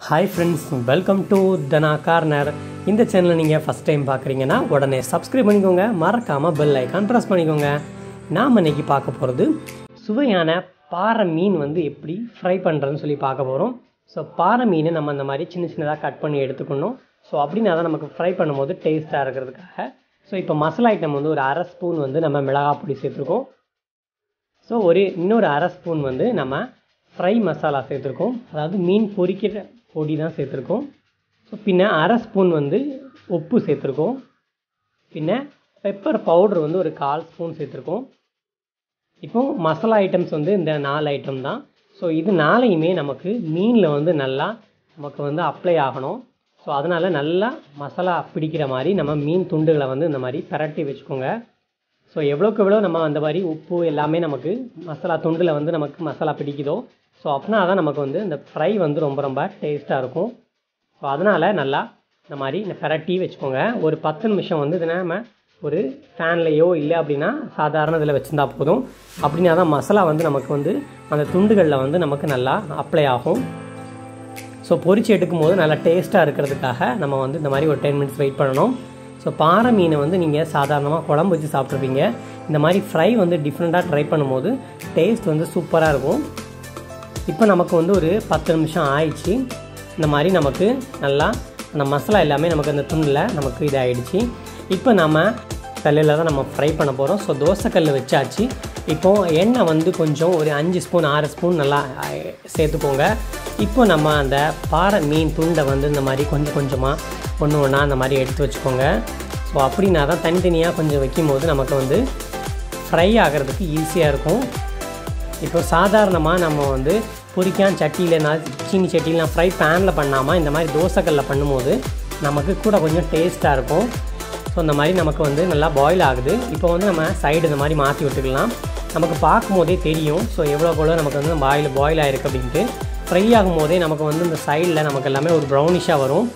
hi friends welcome to Dhana corner இந்த சேனலை நீங்கள் ஃபஸ்ட் டைம் பார்க்குறீங்கன்னா உடனே சப்ஸ்கிரைப் பண்ணிக்கோங்க மறக்காமல் பெல் ஐக்கான் ப்ரெஸ் பண்ணிக்கோங்க நாம் இன்னைக்கு பார்க்க போகிறது சுவையான பாறை மீன் வந்து எப்படி ஃப்ரை பண்ணுறதுன்னு சொல்லி பார்க்க போகிறோம் ஸோ பாறை மீனை நம்ம அந்த மாதிரி சின்ன சின்னதாக கட் பண்ணி எடுத்துக்கணும் ஸோ அப்படின்னா தான் நமக்கு ஃப்ரை பண்ணும்போது டேஸ்ட்டாக இருக்கிறதுக்காக ஸோ இப்போ மசாலா ஐட்டம் வந்து ஒரு அரை ஸ்பூன் வந்து நம்ம மிளகாய் பொடி சேர்த்துருக்கோம் ஸோ ஒரு இன்னொரு அரை ஸ்பூன் வந்து நம்ம ஃப்ரை மசாலா சேர்த்துருக்கோம் அதாவது மீன் பொரிக்கிற பொடி தான் சேர்த்துருக்கோம் ஸோ பின்ன அரை ஸ்பூன் வந்து உப்பு சேர்த்துருக்கோம் பின்ன பெப்பர் பவுடர் வந்து ஒரு கால் ஸ்பூன் சேர்த்துருக்கோம் இப்போ மசாலா ஐட்டம்ஸ் வந்து இந்த நாலு ஐட்டம் தான் ஸோ இது நாளையுமே நமக்கு மீனில் வந்து நல்லா நமக்கு வந்து அப்ளை ஆகணும் ஸோ அதனால் நல்லா மசாலா பிடிக்கிற மாதிரி நம்ம மீன் துண்டுகளை வந்து இந்த மாதிரி பிரட்டி வச்சுக்கோங்க ஸோ எவ்வளோக்கு எவ்வளோ நம்ம அந்த மாதிரி உப்பு எல்லாமே நமக்கு மசாலா துண்டில் வந்து நமக்கு மசாலா பிடிக்குதோ ஸோ அப்படின்னா தான் நமக்கு வந்து இந்த ஃப்ரை வந்து ரொம்ப ரொம்ப டேஸ்ட்டாக இருக்கும் ஸோ அதனால் நல்லா இந்த மாதிரி இந்த பிரட்டி வச்சுக்கோங்க ஒரு பத்து நிமிஷம் வந்து இதை நம்ம ஒரு ஃபேன்லேயோ இல்லை அப்படின்னா சாதாரண இதில் வச்சுருந்தா போதும் அப்படின்னா தான் மசாலா வந்து நமக்கு வந்து அந்த துண்டுகளில் வந்து நமக்கு நல்லா அப்ளை ஆகும் ஸோ பொரிச்சு எடுக்கும் போது நல்லா டேஸ்ட்டாக இருக்கிறதுக்காக நம்ம வந்து இந்த மாதிரி ஒரு டென் மினிட்ஸ் வெயிட் பண்ணணும் ஸோ பாறை மீனை வந்து நீங்கள் சாதாரணமாக குழம்பு வச்சு சாப்பிட்ருப்பீங்க இந்த மாதிரி ஃப்ரை வந்து டிஃப்ரெண்ட்டாக ட்ரை பண்ணும்போது டேஸ்ட் வந்து சூப்பராக இருக்கும் இப்போ நமக்கு வந்து ஒரு பத்து நிமிஷம் ஆயிடுச்சு இந்த மாதிரி நமக்கு நல்லா அந்த மசாலா எல்லாமே நமக்கு அந்த துண்டில் நமக்கு இதாகிடுச்சு இப்போ நம்ம கல்லில் தான் நம்ம ஃப்ரை பண்ண போகிறோம் ஸோ தோசைக்கல் வச்சாச்சு இப்போ எண்ணெய் வந்து கொஞ்சம் ஒரு அஞ்சு ஸ்பூன் ஆறு ஸ்பூன் நல்லா அஹ், சேர்த்துக்கோங்க இப்போ நம்ம அந்த பாறை மீன் துண்டை வந்து இந்த மாதிரி கொஞ்சம் கொஞ்சமாக ஒன்று ஒன்றா அந்த மாதிரி எடுத்து வச்சுக்கோங்க ஸோ அப்படின்னா தான் தனித்தனியாக கொஞ்சம் வைக்கும் போது நமக்கு வந்து ஃப்ரை ஆகிறதுக்கு ஈஸியாக இருக்கும் இப்போ சாதாரணமாக நம்ம வந்து பொரிக்கான் சட்டியில் நான் சீனி சட்டியில் நான் ஃப்ரை பேனில் பண்ணாமல் இந்த மாதிரி தோசைக்கல்லில் பண்ணும்போது நமக்கு கூட கொஞ்சம் டேஸ்ட்டாக இருக்கும் ஸோ இந்த மாதிரி நமக்கு வந்து நல்லா பாயில் ஆகுது இப்போ வந்து நம்ம சைடு இந்த மாதிரி மாற்றி விட்டுக்கலாம் நமக்கு பார்க்கும்போதே தெரியும் ஸோ எவ்வளோ எவ்வளோ நமக்கு வந்து பாயில் பாயில் ஆயிருக்கு அப்படின்ட்டு ஃப்ரை ஆகும் போதே நமக்கு வந்து இந்த சைடில் நமக்கு எல்லாமே ஒரு ப்ரௌனிஷாக வரும்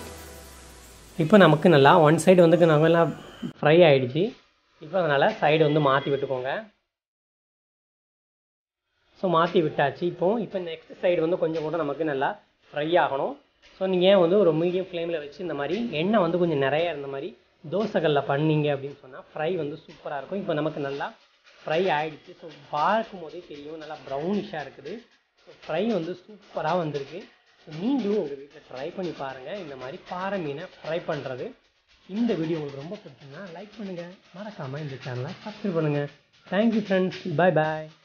இப்போ நமக்கு நல்லா ஒன் சைடு வந்து நல்லா ஃப்ரை ஆகிடுச்சு இப்போ அதனால் சைடு வந்து மாற்றி விட்டுக்கோங்க ஸோ மாற்றி விட்டாச்சு இப்போ இப்போ நெக்ஸ்ட் சைடு வந்து கொஞ்சம் கூட நமக்கு நல்லா ஃப்ரை ஆகணும் ஸோ நீங்கள் வந்து ஒரு மீடியம் ஃப்ளேமில் வச்சு இந்த மாதிரி எண்ணெய் வந்து கொஞ்சம் நிறைய இருந்த மாதிரி தோசைகளில் பண்ணீங்க அப்படின்னு சொன்னால் ஃப்ரை வந்து சூப்பராக இருக்கும் இப்போ நமக்கு நல்லா ஃப்ரை ஆகிடுச்சு ஸோ பார்க்கும் போதே தெரியும் நல்லா ப்ரௌனிஷாக இருக்குது ஸோ ஃப்ரை வந்து சூப்பராக வந்திருக்கு ஸோ நீங்களும் உங்கள் வீட்டில் ட்ரை பண்ணி பாருங்கள் இந்த மாதிரி பாறை மீனை ஃப்ரை பண்ணுறது இந்த வீடியோ உங்களுக்கு ரொம்ப பிடிச்சிருந்தா லைக் பண்ணுங்கள் மறக்காமல் இந்த சேனலை சப்ஸ்கிரைப் பண்ணுங்கள் தேங்க்யூ ஃப்ரெண்ட்ஸ் பை பாய்